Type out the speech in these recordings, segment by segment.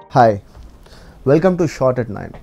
Hi welcome to short at nine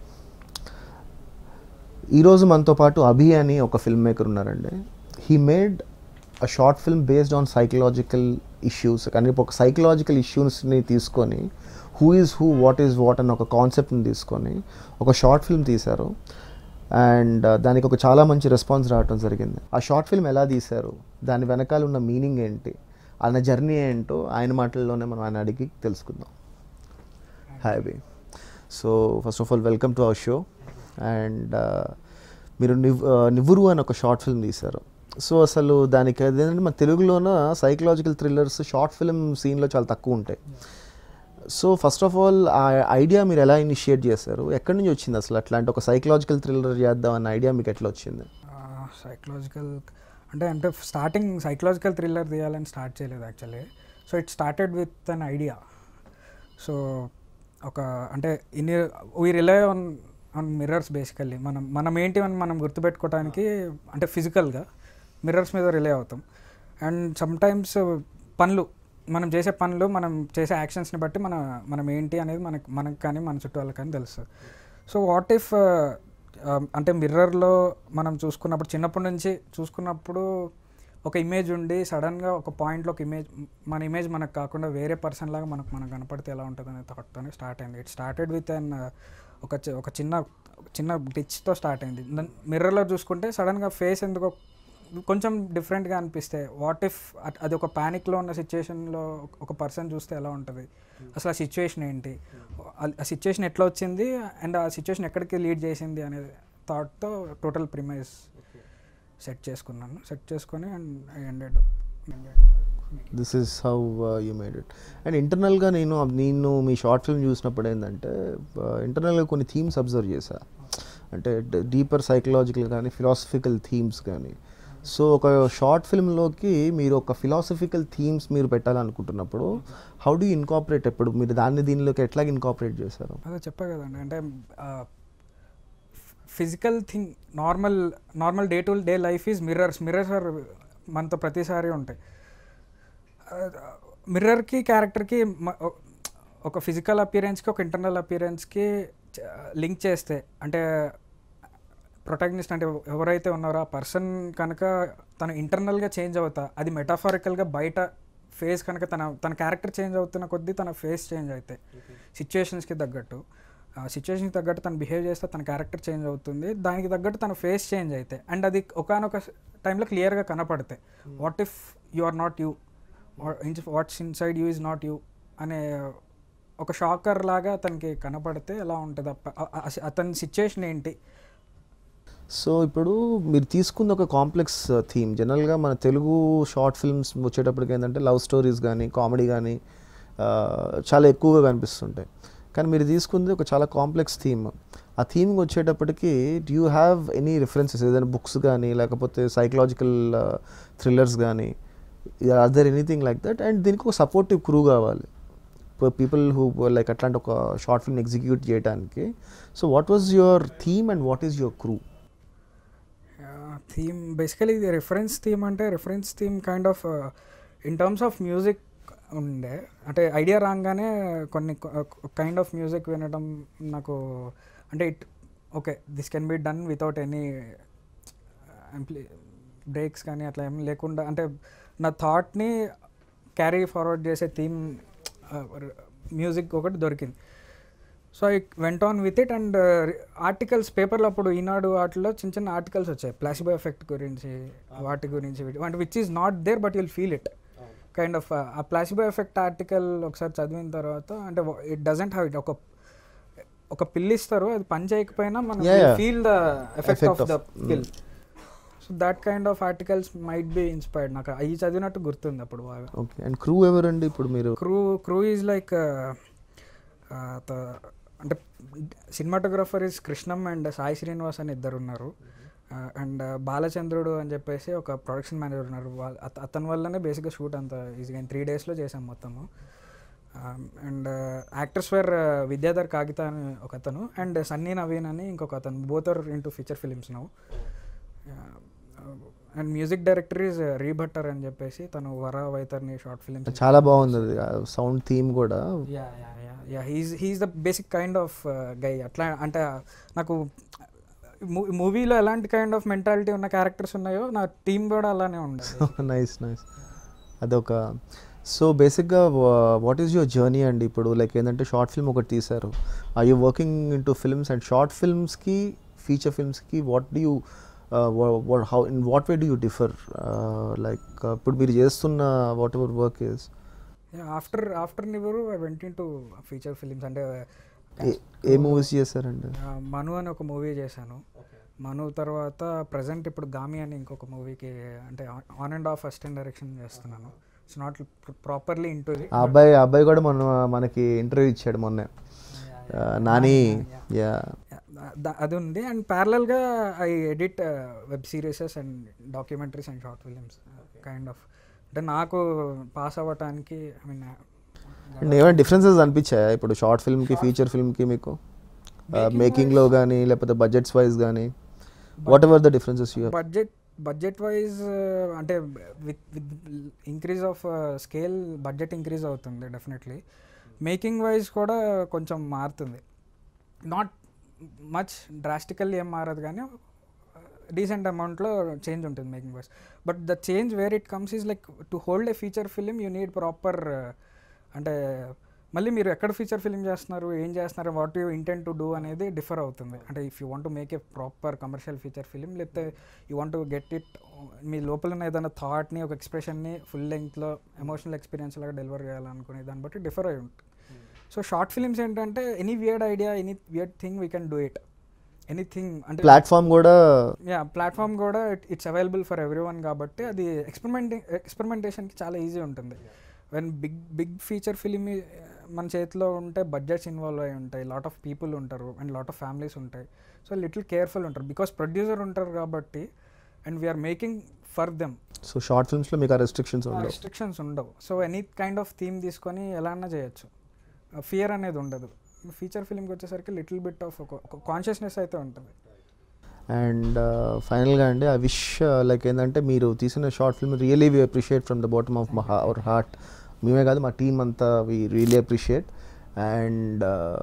ఈరోజు మనతో పాటు అభి అని ఒక ఫిల్మ్ మేకర్ ఉన్నారండి he made a short film based on psychological issues కానీ ఒక సైకలాజికల్ ఇష్యూస్ని తీసుకొని who is who what is what అన్న ఒక కాన్సెప్ట్ని తీసుకొని ఒక షార్ట్ ఫిల్మ్ తీశారు అండ్ దానికి ఒక చాలా మంచి రెస్పాన్స్ రావడం జరిగింది ఆ షార్ట్ ఫిల్మ్ ఎలా తీశారు దాని వెనకాల ఉన్న మీనింగ్ ఏంటి ఆయన జర్నీ ఏంటో ఆయన మాటల్లోనే మనం ఆయన అడిగి తెలుసుకుందాం hi Abhi so first of all welcome to our show and మీరు నివ్ నివ్వురు అని ఒక షార్ట్ ఫిల్మ్ తీశారు సో అసలు దానికి అదేంటంటే మన తెలుగులోన సైకలాజికల్ థ్రిల్లర్స్ షార్ట్ ఫిల్మ్ సీన్లో చాలా తక్కువ ఉంటాయి సో ఫస్ట్ ఆఫ్ ఆల్ ఆ ఐడియా మీరు ఎలా ఇనిషియేట్ చేశారు ఎక్కడి నుంచి వచ్చింది అసలు అట్లాంటి ఒక సైకలాజికల్ థ్రిల్లర్ చేద్దాం అన్న ఐడియా మీకు ఎట్లా వచ్చింది సైకలాజికల్ అంటే అంటే స్టార్టింగ్ సైకలాజికల్ థ్రిల్లర్ తీయాలని స్టార్ట్ చేయలేదు actually so it started with an idea so ఒక అంటే ఇన్ని we rely on on mirrors basically మనం మనం ఏంటి అని మనం గుర్తుపెట్టుకోవడానికి అంటే ఫిజికల్గా మిర్రర్స్ మీద రిలే అవుతాం అండ్ సమ్టైమ్స్ పనులు మనం చేసే పనులు మనం చేసే యాక్షన్స్ని బట్టి మన మనం ఏంటి అనేది మనకు మనకు కానీ మన చుట్టూ వాళ్ళకి కానీ తెలుస్తుంది సో వాట్ ఇఫ్ అంటే మిర్రర్లో మనం చూసుకున్నప్పుడు చిన్నప్పటి నుంచి చూసుకున్నప్పుడు ఒక ఇమేజ్ ఉండి సడన్గా ఒక పాయింట్లో ఒక ఇమేజ్ మన ఇమేజ్ మనకు కాకుండా వేరే పర్సన్ లాగా మనకు మనకు కనపడితే ఎలా ఉంటుంది అనే థాట్తోనే స్టార్ట్ అయింది ఇట్ స్టార్టెడ్ విత్ అన్ ఒక చి- ఒక చిన్న చిన్న గ్లిచ్తో స్టార్ట్ అయింది మిర్రర్లో చూసుకుంటే సడన్గా ఫేస్ ఎందుకో కొంచెం డిఫరెంట్గా అనిపిస్తే వాట్ ఇఫ్ అది ఒక ప్యానిక్లో ఉన్న సిచ్యుయేషన్లో ఒక పర్సన్ చూస్తే ఎలా ఉంటుంది అసలు ఆ సిచ్యువేషన్ ఏంటి ఆ- ఆ సిచ్యువేషన్ ఎట్లా వచ్చింది అండ్ ఆ సిచ్యువేషన్ ఎక్కడికి లీడ్ చేసింది అనే థాట్తో టోటల్ ప్రిమైజ్ సెట్ చేసుకున్నాను సెట్ చేసుకొని and I ended this is how you made it and ఇంటర్నల్గా నేను నేను మీ షార్ట్ ఫిల్మ్ చూసినప్పుడు ఏంటంటే ఇంటర్నల్గా కొన్ని థీమ్స్ అబ్జర్వ్ చేశా అంటే డీపర్ సైకలాజికల్ కానీ ఫిలాసఫికల్ థీమ్స్ కానీ సో ఒక షార్ట్ ఫిల్మ్లోకి మీరు ఒక ఫిలాసఫికల్ థీమ్స్ మీరు పెట్టాలనుకుంటున్నప్పుడు హౌ డూ ఇన్కాపరేట్ ఎప్పుడు మీరు దాన్ని దీనిలోకి ఎట్లా ఇన్కాపరేట్ చేశారు అదే చెప్పా కదండి అంటే physical thing normal normal day to day life is mirrors mirrors are మనతో ప్రతిసారి ఉంటాయి మిర్రర్కి క్యారెక్టర్కి ఒక ఫిజికల్ అపియరెన్స్కి ఒక ఇంటర్నల్ అపియరెన్స్కి లింక్ చేస్తే అంటే ప్రొటాగనిస్ట్ అంటే ఎవరైతే ఉన్నారో ఆ పర్సన్ కనుక తను ఇంటర్నల్గా చేంజ్ అవుతా అది మెటాఫారికల్గా బయట ఫేస్ కనుక తన తన క్యారెక్టర్ చేంజ్ అవుతున్న కొద్దీ తన ఫేస్ చేంజ్ అవుతాయి సిచ్యుయేషన్స్కి తగ్గట్టు ఆ సిచ్యువేషన్కి తగ్గట్టు తను బిహేవ్ చేస్తే తన క్యారెక్టర్ చేంజ్ అవుతుంది దానికి తగ్గట్టు తన ఫేస్ చేంజ్ అయితే అండ్ అది ఒకనొక టైంలో క్లియర్గా కనపడతాయి what if you are not you what's inside you is not you అనే ఒక షాకర్ లాగా అతనికి కనపడితే ఎలా ఉంటుంది అప్ప- అ- అ- అతని సిచ్యుయేషన్ ఏంటి సో ఇప్పుడు మీరు తీసుకున్న ఒక కాంప్లెక్స్ థీమ్ జనరల్గా మన తెలుగు షార్ట్ ఫిల్మ్స్ వచ్చేటప్పటికి ఏంటంటే లవ్ స్టోరీస్ కానీ కామెడీ కానీ చాలా ఎక్కువగా కనిపిస్తుంటాయి కానీ మీరు తీసుకుంది ఒక చాలా కాంప్లెక్స్ థీమ్ ఆ థీమ్కి వచ్చేటప్పటికి do you have any references ఏదైనా బుక్స్ కానీ లేకపోతే సైకలాజికల్ థ్రిల్లర్స్ కానీ other anything like that and దీనికి ఒక సపోర్టివ్ క్రూ కావాలి పీపుల్ హూ లైక్ అట్లాంటి ఒక షార్ట్ ఫిల్మ్ ఎగ్జిక్యూట్ చేయడానికి so what was your theme and what is your crew theme basically ఇది రిఫరెన్స్ థీమ్ అంటే reference theme kind of in terms of music ఉండే అంటే ఐడియా రాగానే కొన్ని కైండ్ ఆఫ్ మ్యూజిక్ వినడం నాకు అంటే it okay this can be done without any breaks కానీ అట్లా ఏం లేకుండా అంటే నా థాట్ని క్యారీ ఫార్వర్డ్ చేసే థీమ్ మ్యూజిక్ ఒకటి దొరికింది so I went on with it and articles పేపర్లో అప్పుడు ఈనాడు వాటిలో చిన్న చిన్న ఆర్టికల్స్ వచ్చాయి ప్లాసిబో ఎఫెక్ట్ గురించి వాటి గురించి వీటి- అంటే which is not there but you'll feel it kind of ఆ ప్లాసిబో ఎఫెక్ట్ ఆర్టికల్ ఒకసారి చదివిన తర్వాత అంటే ఇట్ డజంట్ హ్యావ్ ఇట్ ఒక ఒక పిల్ ఇస్తారు అది పని చేయకపోయినా మనం Yeah, yeah. Feel the effect Effect of the of- pill so that kind of articles might be inspired నాకు అవి చదివినట్టు గుర్తుంది అప్పుడు బాగా ఓకే అండ్ క్రూ ఎవరండి ఇప్పుడు మీరు క్రూ క్రూ ఈజ్ లైక్ అంటే cinematographer is Krishnam and Sai Srinivas అని ఇద్దరు ఉన్నారు అండ్ బాలచంద్రుడు అని చెప్పేసి ఒక ప్రొడక్షన్ మేనేజర్ ఉన్నారు వాళ్ళ- అత- అతని వల్లనే బేసిక్గా షూట్ అంత ఈజీగా త్రీ డేస్లో చేసాం మొత్తము అండ్ యాక్టర్స్ వేర్ విద్యాధర్ కాగిత అని ఒక అతను అండ్ సన్నీ నవీన్ అని ఇంకొక అతను both are into feature films నవ్వు అండ్ మ్యూజిక్ డైరెక్టర్ ఈజ్ రీభట్టర్ అని చెప్పేసి తను వర వైతర్ని షార్ట్ ఫిలిమ్స్ చాలా బాగుంది అది సౌండ్ థీమ్ కూడా yeah yeah yeah yeah he's he's the basic kind of guy అట్లా అంటే నాకు మూవీలో ఎలాంటి కైండ్ ఆఫ్ మెంటాలిటీ ఉన్న క్యారెక్టర్స్ ఉన్నాయో నా టీం కూడా అలానే ఉండదు నైస్ నైస్ అదొక సో బేసిక్గా వాట్ ఈస్ యువర్ జర్నీ అండి ఇప్పుడు లైక్ ఏంటంటే షార్ట్ ఫిల్మ్ ఒకటి తీశారు I you working into films and short ఫిల్మ్స్కి ఫీచర్ ఫిల్మ్స్కి what do you how in what way do you differ like ఇప్పుడు మీరు చేస్తున్న whatever work is after after నివరు I went into feature films అంటే a movies చేశారండి ఆ, మను అని ఒక మూవీ చేశాను మను తర్వాత ప్రజెంట్ ఇప్పుడు గామి అని ఇంకొక మూవీకి అంటే on and off assistant direction చేస్తున్నాను ఇట్స్ నాట్ ప్రాపర్లీ ఇంటూ ఆ అబ్బాయి ఆ అబ్బాయి కూడా మొన్న మనకి ఇంటర్వ్యూ ఇచ్చాడు మొన్నే ఆ, నాని యా అది ఉంది అండ్ ప్యారలల్గా I edit web series and documentaries and short films kind of అంటే నాకు పాస్ అవ్వటానికి ఐ మీన్ అండ్ ఏమైనా డిఫరెన్సెస్ అనిపించాయా ఇప్పుడు షార్ట్ ఫిల్మ్కి ఫీచర్ ఫిల్మ్కి మీకు మేకింగ్లో కానీ లేకపోతే బడ్జెట్స్ వైజ్ కానీ whatever the differences you budget budget wise అంటే with with increase of scale budget increase అవుతుంది డెఫినెట్లీ మేకింగ్ వైజ్ కూడా కొంచెం మారుతుంది నాట్ మచ్ డ్రాస్టికల్లీ ఏం మారదు కానీ డీసెంట్ అమౌంట్లో చేంజ్ ఉంటుంది making wise but the change where it comes is like to hold a feature film you need proper అంటే మళ్ళీ మీరు ఎక్కడ ఫీచర్ ఫిలిం చేస్తున్నారు ఏం చేస్తున్నారు what you intent to do అనేది డిఫర్ అవుతుంది అంటే if you want make a proper commercial feature film లేకపోతే యూ వాంట్ గెట్ ఇట్ మీ లోపల ఉన్న ఏదైనా థాట్ని ఒక ఎక్స్ప్రెషన్ని ఫుల్ లెంగ్త్లో ఎమోషనల్ ఎక్స్పీరియన్స్ లాగా డెలివర్ చేయాలనుకునే దాన్ని బట్టి డిఫర్ అయి ఉంటుంది సో షార్ట్ ఫిలిమ్స్ ఏంటంటే any weird idea any weird thing we can do it anything అంటే ప్లాట్ఫామ్ కూడా యా ప్లాట్ఫామ్ కూడా it's available for everyone కాబట్టి అది ఎక్స్పెరిమెంటింగ్ ఎక్స్పెరిమెంటేషన్కి చాలా ఈజీ ఉంటుంది when big big feature film మన చేతిలో ఉంటే బడ్జెట్స్ ఇన్వాల్వ్ అయి ఉంటాయి లాట్ ఆఫ్ పీపుల్ ఉంటారు అండ్ లాట్ ఆఫ్ ఫ్యామిలీస్ ఉంటాయి సో లిటిల్ కేర్ఫుల్ ఉంటారు బికాస్ ప్రొడ్యూసర్ ఉంటారు కాబట్టి and we are making for them so short ఫిల్మ్స్లో మీకు ఆ రెస్ట్రిక్షన్స్ ఉండవు రెస్ట్రిక్షన్స్ ఉండవు so any kind of theme తీసుకొని ఎలా అన్నా చేయొచ్చు ఫియర్ అనేది ఉండదు ఫీచర్ ఫిలింకి వచ్చేసరికి లిటిల్ బిట్ ఆఫ్ ఒక కాన్షియస్నెస్ అయితే ఉంటుంది అండ్ ఫైనల్గా అండి ఐ విష్ లైక్ ఏంటంటే మీరు తీసిన short film really we appreciate from the bottom of my our heart మేమే కాదు మా టీం అంతా వీ రియలీ అప్రిషియేట్ అండ్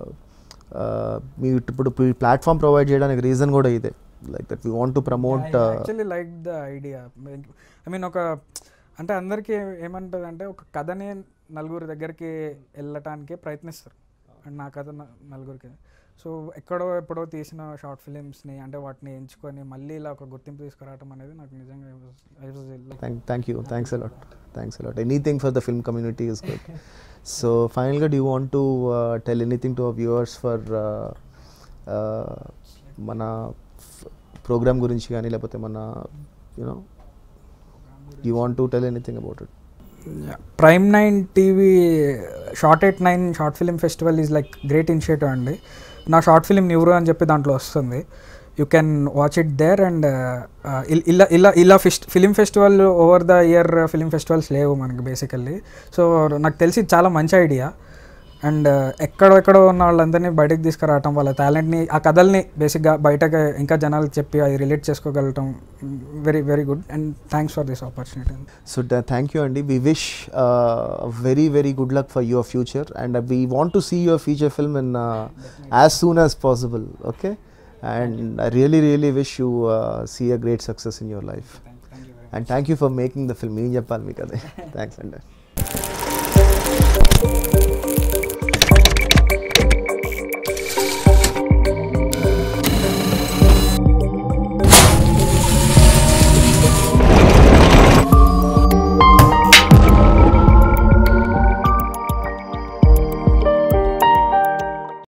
మీ ఇప్పుడు ప్లాట్ఫామ్ ప్రొవైడ్ చేయడానికి రీజన్ కూడా ఇదే like that we want to promote actually like the idea I mean ఒక అంటే అందరికీ ఏమంటుంది అంటే ఒక కథని నలుగురి దగ్గరికి వెళ్ళటానికి ప్రయత్నిస్తారు అండ్ నా కథ న- నలుగురికి సో ఎక్కడో ఎప్పుడో తీసిన షార్ట్ ఫిలిమ్స్ని అంటే వాటిని ఎంచుకొని మళ్ళీ ఇలా ఒక గుర్తింపు తీసుకురావటం అనేది నాకు నిజంగా I was like thank thank you thanks a lot thanks a lot anything for the film community is good so ఫైనల్గా do want to tell anything to our viewers for మన ప్రోగ్రామ్ గురించి కానీ లేకపోతే మన you know you want to tell anything about it prime nine TV short eight nine short film festival is like great initiative అండి నా short film neuro అని చెప్పి దాంట్లో వస్తుంది you can watch it there and ఇలా ఇలా ఇలా fest film festival over the year film festivals లేవు మనకి బేసికల్లీ సో నాకు తెలిసి ఇది చాలా మంచి ఐడియా అండ్ ఎక్కడెక్కడో ఉన్న వాళ్ళందరినీ బయటకు తీసుకురావటం వాళ్ళ టాలెంట్ని ఆ కథల్ని బేసిక్గా బయటకు ఇంకా జనాలకు చెప్పి అది రిలేట్ చేసుకోగలటం very very good and thanks for this opportunity so thank you అండి we wish very very good luck for your future and we want to see your future film in as soon as possible okay and I really really wish you see a great success in your life and thank you for making the film ఏం చెప్పాలి మీకు అదే thanks అండి